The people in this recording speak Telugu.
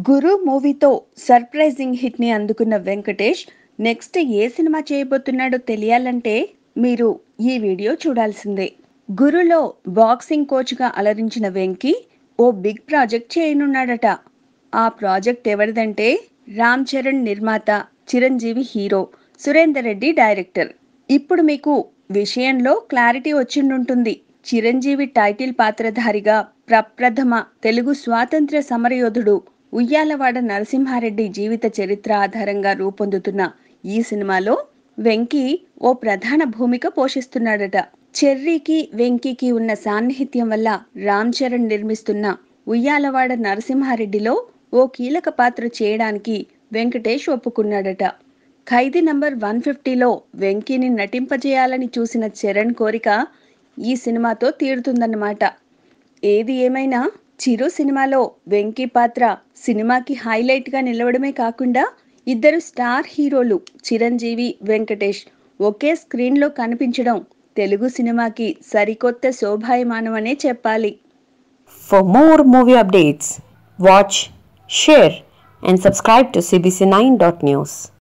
గురు మూవీతో సర్ప్రైజింగ్ హిట్ ని అందుకున్న వెంకటేష్ నెక్స్ట్ ఏ సినిమా చేయబోతున్నాడో తెలియాలంటే మీరు ఈ వీడియో చూడాల్సిందే గురులో బాక్సింగ్ కోచ్గా అలరించిన వెంకీ ఓ బిగ్ ప్రాజెక్ట్ చేయనున్నాడట ఆ ప్రాజెక్ట్ ఎవరిదంటే రామ్ చరణ్ నిర్మాత చిరంజీవి హీరో సురేందర్ రెడ్డి డైరెక్టర్ ఇప్పుడు మీకు విషయంలో క్లారిటీ వచ్చిండుంటుంది చిరంజీవి టైటిల్ పాత్రధారిగా ప్రప్రథమ తెలుగు స్వాతంత్ర్య సమరయోధుడు ఉయ్యాలవాడ నరసింహారెడ్డి జీవిత చరిత్ర ఆధారంగా రూపొందుతున్న ఈ సినిమాలో వెంకీ ఓ ప్రధాన భూమిక పోషిస్తున్నాడట చెర్రీకి వెంకీకి ఉన్న సాన్నిహిత్యం వల్ల రామ్ చరణ్ నిర్మిస్తున్న ఉయ్యాలవాడ నరసింహారెడ్డిలో ఓ కీలక పాత్ర చేయడానికి వెంకటేష్ ఒప్పుకున్నాడట ఖైదీ నంబర్ వన్ ఫిఫ్టీలో వెంకీని నటింపజేయాలని చూసిన చరణ్ కోరిక ఈ సినిమాతో తీరుతుందన్నమాట ఏది ఏమైనా చిరు సినిమాలో వెంకీ పాత్ర సినిమాకి హైలైట్గా నిలవడమే కాకుండా ఇద్దరు స్టార్ హీరోలు చిరంజీవి వెంకటేష్ ఒకే స్క్రీన్లో కనిపించడం తెలుగు సినిమాకి సరికొత్త శోభాయమానమనే చెప్పాలి For more movie updates, watch, share, and subscribe to CBC9.news.